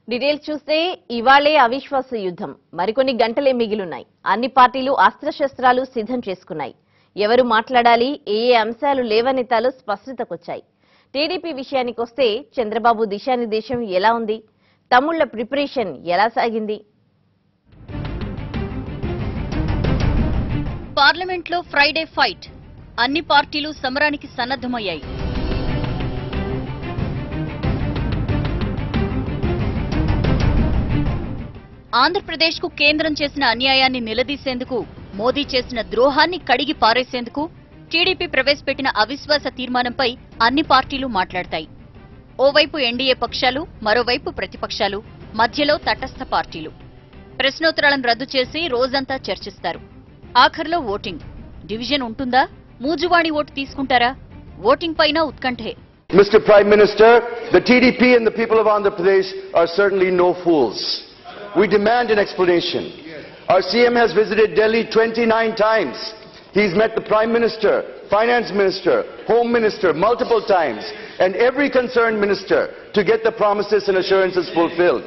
Details చూస్తే ఇవాళే అవిశ్వాస యుద్ధం మరికొన్ని గంటలే మిగిలున్నాయి అన్ని పార్టీలు అస్త్రశస్త్రాలు సిద్ధం చేసుకున్నాయి ఎవరు మాట్లాడాలి ఏ ఏ అంశాలు లేవనెత్తాలో స్పష్టతకొచ్చాయి టీడీపీ విషయానికొస్తే చంద్రబాబు దిశానిర్దేశం ఎలా ఉంది తమ్ముళ్ల ప్రిపరేషన్ ఎలా సాగింది పార్లమెంట్లో ఫ్రైడే ఫైట్ అన్ని పార్టీలు సమరానికి సన్నద్ధమయ్యాయి ఆంధ్రప్రదేశ్కు కేంద్రం చేసిన అన్యాయాన్ని నిలదీసేందుకు మోదీ చేసిన ద్రోహాన్ని కడిగి పారేసేందుకు టీడీపీ ప్రవేశపెట్టిన అవిశ్వాస తీర్మానంపై అన్ని పార్టీలు మాట్లాడతాయి ఓవైపు ఎన్డీఏ పక్షాలు మరోవైపు ప్రతిపక్షాలు మధ్యలో తటస్థ పార్టీలు ప్రశ్నోత్తరాలను రద్దు చేసి రోజంతా చర్చిస్తారు ఆఖర్లో ఓటింగ్ డివిజన్ ఉంటుందా మూజువాణి ఓటు తీసుకుంటారా ఓటింగ్ పైన ఉత్కంఠే Mr. Prime Minister, the TDP and the people of Andhra Pradesh are certainly no fools. We demand an explanation. Our CM has visited Delhi 29 times. He's met the Prime Minister, Finance Minister, Home Minister multiple times, and every concerned minister to get the promises and assurances fulfilled.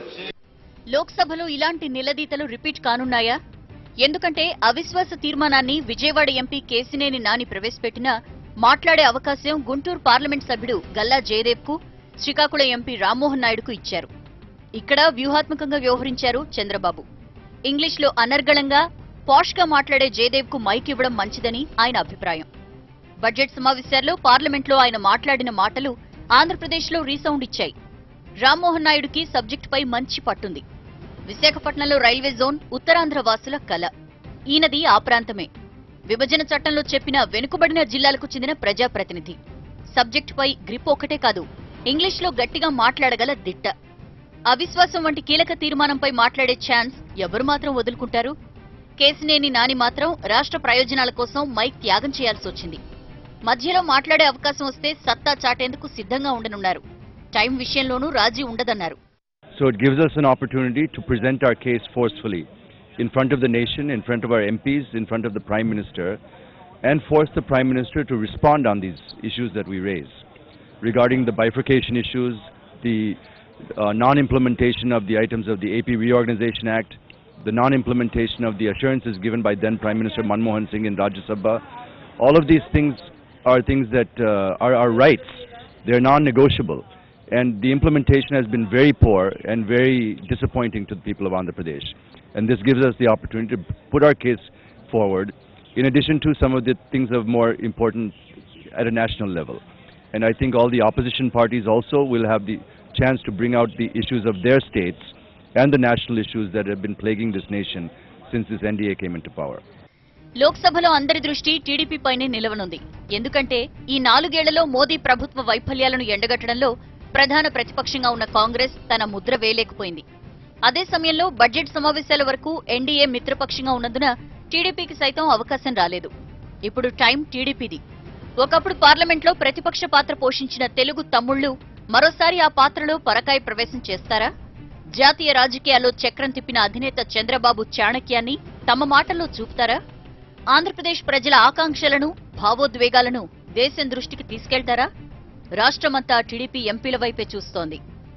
లోక్సభలో ఇలాంటి నిలదీతలు repeat కానున్నాయా ఎందుకంటే అవిశ్వాస తీర్మానాన్ని Vijayawada MP Kesineni Nani ప్రవేశపెట్టినా మాట్లాడే అవకాశం Guntur parliament సభ్యుడు గల్లా జయదేవ్ కు శ్రీకాకుళం ఎంపీ రామ్మోహన్ నాయుడుకు ఇచ్చారు ఇక్కడ వ్యూహాత్మకంగా వ్యవహరించారు చంద్రబాబు ఇంగ్లీష్లో అనర్గళంగా పాష్ గా మాట్లాడే జయదేవ్ కు మైక్ ఇవ్వడం మంచిదని ఆయన అభిప్రాయం బడ్జెట్ సమావేశాల్లో పార్లమెంట్లో ఆయన మాట్లాడిన మాటలు ఆంధ్రప్రదేశ్లో రీసౌండ్ ఇచ్చాయి రామ్మోహన్ నాయుడుకి సబ్జెక్టుపై మంచి పట్టుంది విశాఖపట్నంలో రైల్వే జోన్ ఉత్తరాంధ్ర వాసుల కల ఈయనది ఆ ప్రాంతమే విభజన చట్టంలో చెప్పిన వెనుకబడిన జిల్లాలకు చెందిన ప్రజాప్రతినిధి సబ్జెక్టుపై గ్రిప్ ఒకటే కాదు ఇంగ్లీష్లో గట్టిగా మాట్లాడగల దిట్ట అవిశ్వాసం వంటి కీలక తీర్మానంపై మాట్లాడే ఛాన్స్ ఎవరు మాత్రం వదులుకుంటారు కేసినేని నాని మాత్రం రాష్ట్ర ప్రయోజనాల కోసం మైక్ త్యాగం చేయాల్సి వచ్చింది మధ్యలో మాట్లాడే అవకాశం వస్తే సత్తా చాటేందుకు సిద్ధంగా ఉండనున్నారు టైం విషయంలోనూ రాజీ ఉండదన్నారు So it gives us an opportunity to present our case forcefully in front of the nation, in front of our MPs, in front of the Prime Minister, and force the Prime Minister to respond on these issues that we raise. Regarding the bifurcation issues, the uh, non-implementation of the items of the AP Reorganization Act, the non-implementation of the assurances given by then Prime Minister Manmohan Singh in Rajya Sabha, all of these things are things that uh, are our rights. They're non-negotiable. And the implementation has been very poor and very disappointing to the people of Andhra Pradesh. And this gives us the opportunity to put our case forward, in addition to some of the things of more importance at a national level. And I think all the opposition parties also will have the chance to bring out the issues of their states and the national issues that have been plaguing this nation since this NDA came into power. లోక్సభలో అందరి దృష్టి TDP పైనే నిలవనుంది ఎందుకంటే ఈ నాలుగేళ్లలో మోదీ ప్రభుత్వ వైఫల్యాలను ఎండగట్టడంలో ప్రధాన ప్రతిపక్షంగా ఉన్న కాంగ్రెస్ తన ముద్ర వేయలేకపోయింది అదే సమయంలో బడ్జెట్ సమావేశాల వరకు ఎన్డీఏ మిత్రపక్షంగా ఉన్నందున టీడీపీకి సైతం అవకాశం రాలేదు ఇప్పుడు టైం టీడీపీది ఒకప్పుడు పార్లమెంట్లో ప్రతిపక్ష పాత్ర పోషించిన తెలుగు తమ్ముళ్లు మరోసారి ఆ పాత్రలో పరకాయ ప్రవేశం చేస్తారా జాతీయ రాజకీయాల్లో చక్రం తిప్పిన అధినేత చంద్రబాబు చాణక్యాన్ని తమ మాటల్లో చూపుతారా ఆంధ్రప్రదేశ్ ప్రజల ఆకాంక్షలను భావోద్వేగాలను దేశం దృష్టికి తీసుకెళ్తారా రాష్ట్రమంతా టీడీపీ ఎంపీల వైపే చూస్తోంది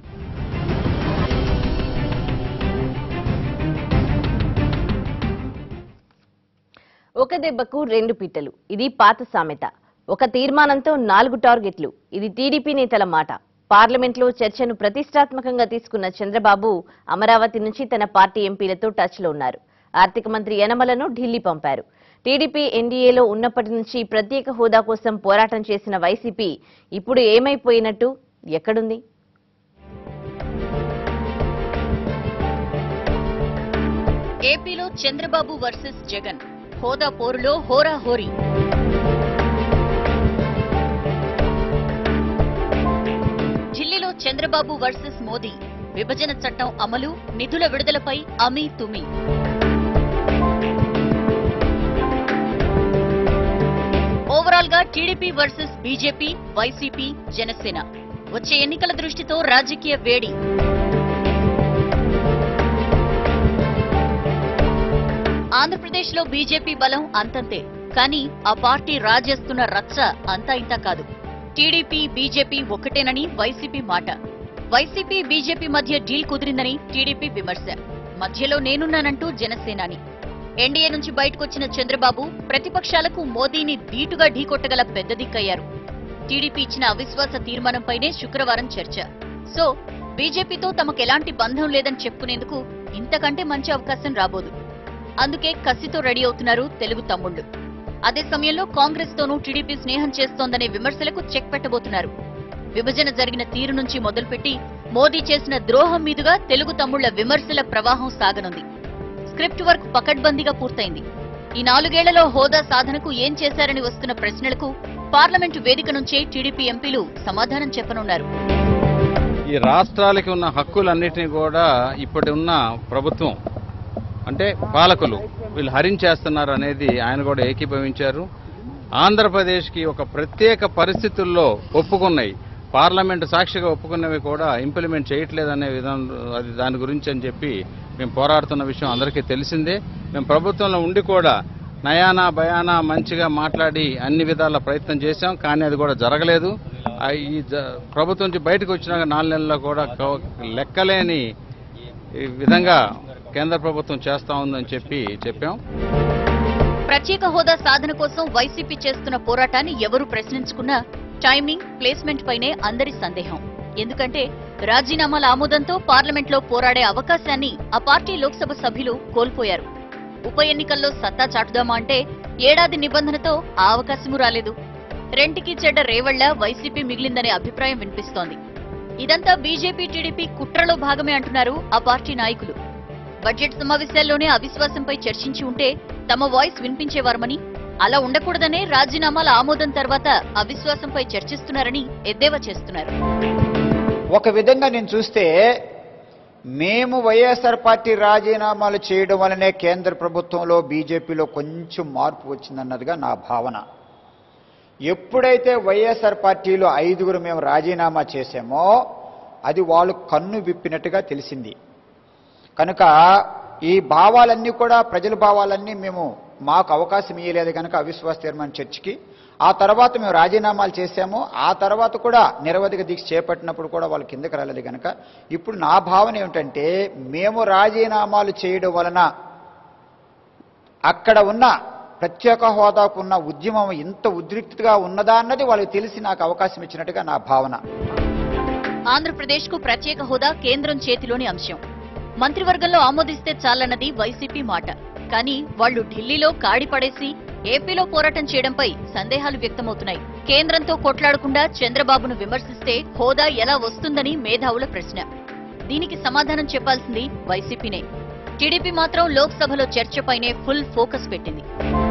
ఒక దెబ్బకు రెండు పిట్టలు ఇది పాత సామెత ఒక తీర్మానంతో నాలుగు టార్గెట్లు ఇది టీడీపీ నేతల మాట పార్లమెంట్లో చర్చను ప్రతిష్టాత్మకంగా తీసుకున్న చంద్రబాబు అమరావతి నుంచి తన పార్టీ ఎంపీలతో టచ్లో ఉన్నారు ఆర్థిక మంత్రి యనమలను ఢిల్లీ పంపారు టీడీపీ ఎన్డీఏలో ఉన్నప్పటి నుంచి ప్రత్యేక హోదా కోసం పోరాటం చేసిన వైసీపీ ఇప్పుడు ఏమైపోయినట్టు ఎక్కడుంది ఏపీలో చంద్రబాబు వర్సెస్ జగన్ హోదా పోరులో హోరాహోరీ ఢిల్లీలో చంద్రబాబు వర్సెస్ మోదీ విభజన చట్టం అమలు నిధుల విడుదలపై అమీ తుమి ఓవరాల్ గా TDP versus BJP YCP Janasena వచ్చే ఎన్నికల దృష్టితో రాజకీయ వేడి ఆంధ్రప్రదేశ్ లో బీజేపీ బలం అంతంతే కానీ ఆ పార్టీ రాజేస్తున్న రచ్చ అంతా ఇంతా కాదు టీడీపీ బీజేపీ ఒకటేనని వైసీపీ మాట వైసీపీ బీజేపీ మధ్య డీల్ కుదిరిందని టీడీపీ విమర్శ మధ్యలో నేనున్నానంటూ జనసేనాని ఎన్డీఏ నుంచి బయటకొచ్చిన చంద్రబాబు ప్రతిపక్షాలకు మోదీని ధీటుగా ఢీకొట్టగల పెద్ద దిక్కయ్యారు టీడీపీ ఇచ్చిన అవిశ్వాస తీర్మానంపైనే శుక్రవారం చర్చ సో బీజేపీతో తమకెలాంటి బంధం లేదని చెప్పుకునేందుకు ఇంతకంటే మంచి అవకాశం రాబోదు అందుకే కసితో రెడీ అవుతున్నారు తెలుగు తమ్ముళ్లు అదే సమయంలో కాంగ్రెస్ తోనూ టీడీపీ స్నేహం చేస్తోందనే విమర్శలకు చెక్ పెట్టబోతున్నారు విభజన జరిగిన తీరు నుంచి మొదలుపెట్టి మోదీ చేసిన ద్రోహం మీదుగా తెలుగు తమ్ముళ్ల విమర్శల ప్రవాహం సాగనుంది స్క్రిప్ట్ వర్క్ పకడ్బందీగా పూర్తయింది ఈ నాలుగేళ్లలో హోదా సాధనకు ఏం చేశారని వస్తున్న ప్రశ్నలకు పార్లమెంటు వేదిక నుంచే టీడీపీ ఎంపీలు సమాధానం చెప్పనున్నారు ఈ రాష్ట్రాలకి ఉన్న హక్కులన్నిటినీ కూడా ఇప్పటి ఉన్న ప్రభుత్వం అంటే పాలకులు వీళ్ళు హరించేస్తున్నారు అనేది ఆయన కూడా ఏకీభవించారు ఆంధ్రప్రదేశ్కి ఒక ప్రత్యేక పరిస్థితుల్లో ఒప్పుకున్నాయి పార్లమెంటు సాక్షిగా ఒప్పుకున్నవి కూడా ఇంప్లిమెంట్ చేయట్లేదనే విధానం అది దాని గురించి అని చెప్పి మేము పోరాడుతున్న విషయం అందరికీ తెలిసిందే మేము ప్రభుత్వంలో ఉండి కూడా నయానా భయానా మంచిగా మాట్లాడి అన్ని విధాల ప్రయత్నం చేశాం కానీ అది కూడా జరగలేదు ఆ ఈ జ- ప్రభుత్వం నుంచి బయటకు వచ్చినాక నాలుగు నెలల్లో కూడా కవ- లెక్కలేని ఈ విధంగా కేంద్ర ప్రభుత్వం చేస్తా ఉందని చెప్పి చెప్పాం ప్రత్యేక హోదా సాధన కోసం వైసీపీ చేస్తున్న పోరాటాన్ని ఎవరు ప్రశ్నించుకున్నా టైమింగ్ ప్లేస్మెంట్ పైనే అందరి సందేహం ఎందుకంటే రాజీనామాల ఆమోదంతో పార్లమెంట్లో పోరాడే అవకాశాన్ని ఆ పార్టీ లోక్సభ సభ్యులు కోల్పోయారు ఉప ఎన్నికల్లో సత్తా చాటుదామా అంటే ఏడాది నిబంధనతో ఆ అవకాశమూ రాలేదు రెంటికి చెడ్డ రేవళ్ల వైసీపీ మిగిలిందనే అభిప్రాయం వినిపిస్తోంది ఇదంతా బీజేపీ టీడీపీ కుట్రలో భాగమే అంటున్నారు ఆ పార్టీ నాయకులు బడ్జెట్ సమావేశాల్లోనే అవిశ్వాసంపై చర్చించి ఉంటే తమ వాయిస్ వినిపించేవారమని అలా ఉండకూడదనే రాజీనామాల ఆమోదం తర్వాత అవిశ్వాసంపై చర్చిస్తున్నారని ఎద్దేవా చేస్తున్నారు ఒక విధంగా నేను చూస్తే మేము వైఎస్ఆర్ పార్టీ రాజీనామాలు చేయడం వల్లనే కేంద్ర ప్రభుత్వంలో బీజేపీలో కొంచెం మార్పు వచ్చిందన్నదిగా నా భావన ఎప్పుడైతే వైఎస్ఆర్ పార్టీలో ఐదుగురు మేము రాజీనామా చేసామో అది వాళ్ళు కన్ను విప్పినట్టుగా తెలిసింది కనుక ఈ భావాలన్నీ కూడా ప్రజల భావాలన్నీ మేము మాకు అవకాశం ఇవ్వలేదు కనుక అవిశ్వాస తీర్మాన చర్చకి ఆ తర్వాత మేము రాజీనామాలు చేశాము ఆ తర్వాత కూడా నిరవధిక దీక్ష చేపట్టినప్పుడు కూడా వాళ్ళు కిందకి రాలేదు కనుక ఇప్పుడు నా భావన ఏమిటంటే మేము రాజీనామాలు చేయడం వలన అక్కడ ఉన్న ప్రత్యేక హోదాకు ఉన్న ఉద్యమం ఇంత ఉద్రిక్తగా ఉన్నదా అన్నది వాళ్ళకి తెలిసి నాకు అవకాశం ఇచ్చినట్టుగా నా భావన ఆంధ్రప్రదేశ్ కు ప్రత్యేక హోదా కేంద్రం చేతిలోని అంశం మంత్రివర్గంలో ఆమోదిస్తే చాలన్నది వైసీపీ మాట కానీ వాళ్లు ఢిల్లీలో కాడి పడేసి ఏపీలో పోరాటం చేయడంపై సందేహాలు వ్యక్తమవుతున్నాయి కేంద్రంతో కొట్లాడకుండా చంద్రబాబును విమర్శిస్తే హోదా ఎలా వస్తుందని మేధావుల ప్రశ్న దీనికి సమాధానం చెప్పాల్సింది వైసీపీనే టీడీపీ మాత్రం లోక్సభలో చర్చపైనే ఫుల్ ఫోకస్ పెట్టింది